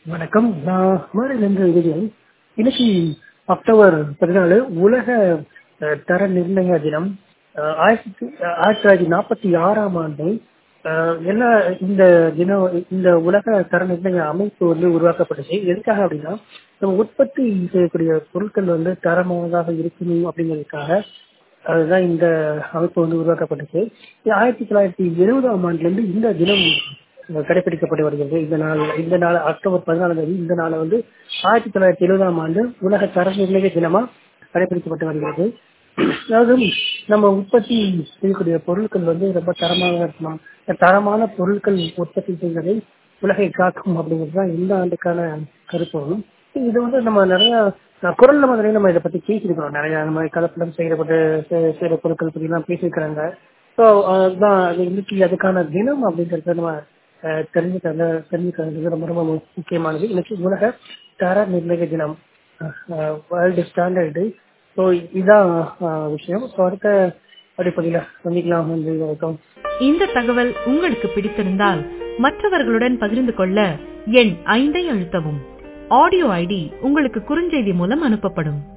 வணக்கம் நான் மதுரையிலிருந்து விஜயன் இன்னைக்கு அக்டோபர் பதினாலு உலக அஹ், தர நிர்ணய தினம் அஹ், ஆயிரத்தி ஆயிரத்தி தொள்ளாயிரத்தி நாற்பத்தி ஆறாம் ஆண்டு அஹ், என்ன இந்த தினம் இந்த உலக தர நிர்ணய அமைப்பு வந்து உருவாக்கப்பட்டுச்சு எதுக்காக அப்படின்னா நம்ம உற்பத்தி செய்யக்கூடிய பொருட்கள் வந்து தரமானதாக இருக்கணும் அப்படிங்கிறதுக்காக அதுதான் இந்த அமைப்பு வந்து உருவாக்கப்பட்டுச்சு இது ஆயிரத்தி தொள்ளாயிரத்தி எழுபதாம் ஆண்டுல இருந்து இந்த தினம் கடைபிடிக்கப்பட்டு வருகிறது இந்த நாள் இந்த நாள் அக்டோபர் பதினாலாம் தேதி இந்த நாளை வந்து ஆயிரத்தி தொள்ளாயிரத்தி எழுபதாம் ஆண்டு உலக தர நிர்ணய தினமா கடைபிடிக்கப்பட்டு வருகிறது அதாவது நம்ம உற்பத்தி செய்யக்கூடிய பொருட்கள் வந்து ரொம்ப தரமாக இருக்கணும் இந்த தரமான பொருட்கள் உற்பத்தி செய்வதை உலகை காக்கும் அப்படிங்கிறது தான் இந்த ஆண்டுக்கான கருப்பொருள் இது வந்து நம்ம நிறைய அஹ், குரல் நம்ம நிறைய நம்ம இதை பத்தி பேசியிருக்கிறோம் நிறைய நம்ம கலப்படம் செய்யப்பட்டு செ- செய்யற பொருட்கள் பத்தி எல்லாம் பேசியிருக்கிறாங்க ஸோ அதுதான் அது இன்னைக்கு அதுக்கான தினம் அப்படிங்கிறத நம்ம அஹ், தெரிஞ்சுக்கிறது தெரிஞ்சுக்கிறது ரொம்ப ரொம்ப மு- முக்கியமானது இன்னைக்கு உலக தர நிர்ணய தினம் வேர்ல்டு ஸ்டாண்டர்டு ஸோ இதுதான் அஹ், விஷயம் ஸோ அடுத்த அடிப்படையில் சந்திக்கலாம் நன்றி வணக்கம் இந்த தகவல் உங்களுக்கு பிடித்திருந்தால் மற்றவர்களுடன் பகிர்ந்து கொள்ள எண் ஐந்தை அழுத்தவும் ஆடியோ ஐடி உங்களுக்கு குறுஞ்செய்தி மூலம் அனுப்பப்படும்